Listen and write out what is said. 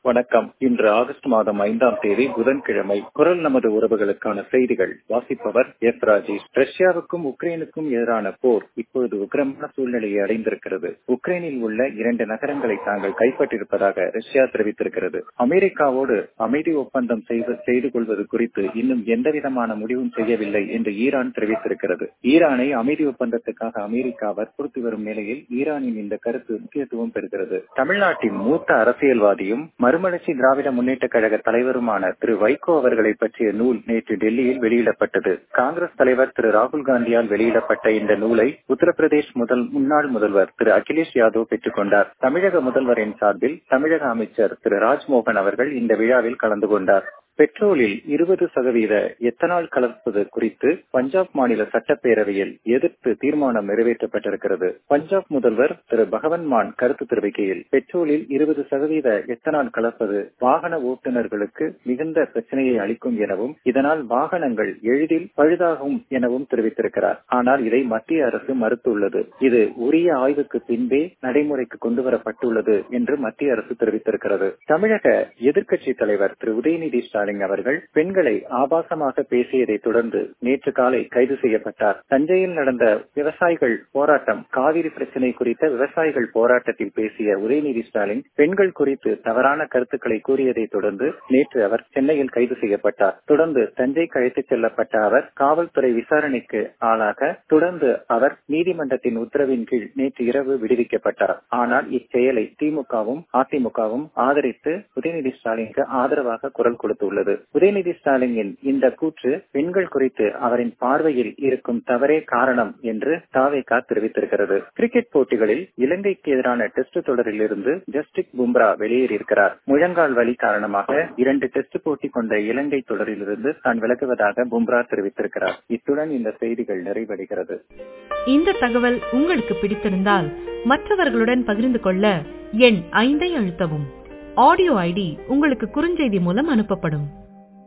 வணக்கம் இன்று ஆகஸ்ட் மாதம் ஐந்தாம் தேதி புதன்கிழமை குரல் நமது உறவுகளுக்கான செய்திகள் வாசிப்பவர் எஸ் ராஜேஷ் ரஷ்யாவுக்கும் உக்ரைனுக்கும் எதிரான போர் இப்பொழுது உக்கிரமான சூழ்நிலையை அடைந்திருக்கிறது உக்ரைனில் உள்ள இரண்டு நகரங்களை தாங்கள் கைப்பற்றியிருப்பதாக ரஷ்யா தெரிவித்திருக்கிறது அமெரிக்காவோடு அமைதி ஒப்பந்தம் செய்து கொள்வது குறித்து இன்னும் எந்தவிதமான முடிவும் செய்யவில்லை என்று ஈரான் தெரிவித்திருக்கிறது ஈரானை அமைதி ஒப்பந்தத்துக்காக அமெரிக்கா வற்புறுத்தி வரும் நிலையில் ஈரானின் இந்த கருத்து முக்கியத்துவம் பெறுகிறது தமிழ்நாட்டின் மூத்த அரசியல்வாதியும் மறுமலர்ச்சி திராவிட முன்னேற்ற கழக தலைவருமான திரு வைகோ அவர்களை பற்றிய நூல் நேற்று டெல்லியில் வெளியிடப்பட்டது காங்கிரஸ் தலைவர் திரு ராகுல் காந்தியால் வெளியிடப்பட்ட இந்த நூலை உத்தரப்பிரதேஷ் முதல் முன்னாள் முதல்வர் திரு அகிலேஷ் யாதவ் பெற்றுக் கொண்டார் தமிழக முதல்வரின் சார்பில் தமிழக அமைச்சர் திரு ராஜ்மோகன் அவர்கள் இந்த விழாவில் கலந்து கொண்டார் பெட்ரோலில் இருபது சதவீத எத்தனால் கலப்பது குறித்து பஞ்சாப் மாநில சட்டப்பேரவையில் எதிர்த்து தீர்மானம் நிறைவேற்றப்பட்டிருக்கிறது பஞ்சாப் முதல்வர் திரு பகவன் மான் கருத்து தெரிவிக்கையில் பெட்ரோலில் இருபது சதவீத எத்தனால் கலப்பது வாகன ஓட்டுநர்களுக்கு மிகுந்த பிரச்சனையை அளிக்கும் எனவும் இதனால் வாகனங்கள் எளிதில் பழுதாகும் எனவும் தெரிவித்திருக்கிறார் ஆனால் இதை மத்திய அரசு மறுத்துள்ளது இது உரிய ஆய்வுக்கு பின்பே நடைமுறைக்கு கொண்டு வரப்பட்டுள்ளது என்று மத்திய அரசு தெரிவித்திருக்கிறது தமிழக எதிர்க்கட்சி தலைவர் திரு உதயநிதி ஸ்டாலின் ஸ்டாலின் அவர்கள் பெண்களை ஆபாசமாக பேசியதை தொடர்ந்து நேற்று காலை கைது செய்யப்பட்டார் தஞ்சையில் நடந்த விவசாயிகள் போராட்டம் காவிரி பிரச்சினை குறித்த விவசாயிகள் போராட்டத்தில் பேசிய உதயநிதி ஸ்டாலின் பெண்கள் குறித்து தவறான கருத்துக்களை கூறியதை தொடர்ந்து நேற்று அவர் சென்னையில் கைது செய்யப்பட்டார் தொடர்ந்து தஞ்சைக்கு அழைத்துச் செல்லப்பட்ட அவர் காவல்துறை விசாரணைக்கு ஆளாக தொடர்ந்து அவர் நீதிமன்றத்தின் உத்தரவின் கீழ் நேற்று இரவு விடுவிக்கப்பட்டார் ஆனால் இச்செயலை திமுகவும் அதிமுகவும் ஆதரித்து உதயநிதி ஸ்டாலினுக்கு ஆதரவாக குரல் கொடுத்துள்ளது உள்ளது உதயநிதி ஸ்டாலினின் இந்த கூற்று பெண்கள் குறித்து அவரின் பார்வையில் இருக்கும் தவறே காரணம் என்று தாவேகா தெரிவித்திருக்கிறது கிரிக்கெட் போட்டிகளில் இலங்கைக்கு எதிரான டெஸ்ட் தொடரில் இருந்து ஜஸ்டிக் பும்ரா வெளியேறியிருக்கிறார் முழங்கால் வலி காரணமாக இரண்டு டெஸ்ட் போட்டி கொண்ட இலங்கை தொடரிலிருந்து தான் விலகுவதாக பும்ரா தெரிவித்திருக்கிறார் இத்துடன் இந்த செய்திகள் நிறைவடைகிறது இந்த தகவல் உங்களுக்கு பிடித்திருந்தால் மற்றவர்களுடன் பகிர்ந்து கொள்ள எண் ஐந்தை அழுத்தவும் ஆடியோ ஐடி உங்களுக்கு குறுஞ்செய்தி மூலம் அனுப்பப்படும்